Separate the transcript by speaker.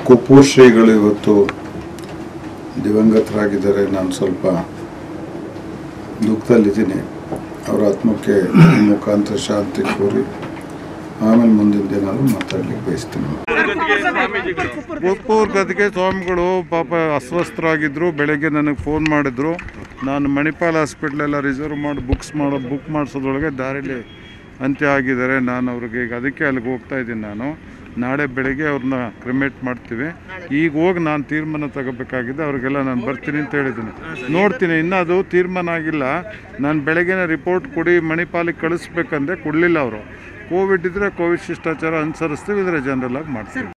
Speaker 1: ಕುಪ್ಪೂರ್ ಶ್ರೀಗಳು ಇವತ್ತು ದಿವಂಗತರಾಗಿದ್ದಾರೆ ನಾನು ಸ್ವಲ್ಪ ದುಃಖದಲ್ಲಿದ್ದೀನಿ ಅವರ ಆತ್ಮಕ್ಕೆ ಮುಖಾಂತರ ಶಾಂತಿ ಕೋರಿ ಆಮೇಲೆ ಮುಂದಿನ ದಿನಾಲು ಮಾತಾಡ್ಲಿಕ್ಕೆ ಬಯಸ್ತೀನಿ
Speaker 2: ಉಪ್ಪೂರ್ ಗದ್ಗೆ ಸ್ವಾಮಿಗಳು ಪಾಪ ಅಸ್ವಸ್ಥರಾಗಿದ್ದರು ಬೆಳಗ್ಗೆ ನನಗೆ ಫೋನ್ ಮಾಡಿದ್ರು ನಾನು ಮಣಿಪಾಲ್ ಹಾಸ್ಪಿಟ್ಲೆಲ್ಲ ರಿಸರ್ವ್ ಮಾಡಿ ಬುಕ್ಸ್ ಮಾಡೋ ಬುಕ್ ಮಾಡಿಸೋದ್ರೊಳಗೆ ದಾರಿಲಿ ಅಂತ್ಯ ಆಗಿದ್ದಾರೆ ನಾನು ಅವ್ರಿಗೆ ಈಗ ಅದಕ್ಕೆ ಅಲ್ಲಿಗೆ ಹೋಗ್ತಾ ಇದ್ದೀನಿ ನಾನು ನಾಳೆ ಬೆಳಗ್ಗೆ ಅವ್ರನ್ನ ಕ್ರಿಮೇಟ್ ಮಾಡ್ತೀವಿ ಈಗ ಹೋಗಿ ನಾನು ತೀರ್ಮಾನ ತಗೋಬೇಕಾಗಿದೆ ಅವ್ರಿಗೆಲ್ಲ ನಾನು ಬರ್ತೀನಿ ಅಂತ ಹೇಳಿದ್ದೀನಿ ನೋಡ್ತೀನಿ ಇನ್ನೂ ಅದು ತೀರ್ಮಾನ ಆಗಿಲ್ಲ ನಾನು ಬೆಳಗ್ಗೆನೇ ರಿಪೋರ್ಟ್ ಕೊಡಿ ಮಣಿಪಾಲಿಗೆ ಕಳಿಸ್ಬೇಕಂದ್ರೆ ಕೊಡಲಿಲ್ಲ ಅವರು ಕೋವಿಡ್ ಇದ್ದರೆ ಕೋವಿಡ್ ಶಿಷ್ಟಾಚಾರ ಅನುಸರಿಸ್ತೀವಿ ಇದ್ರೆ ಜನರಲ್ ಆಗಿ ಮಾಡ್ತೀವಿ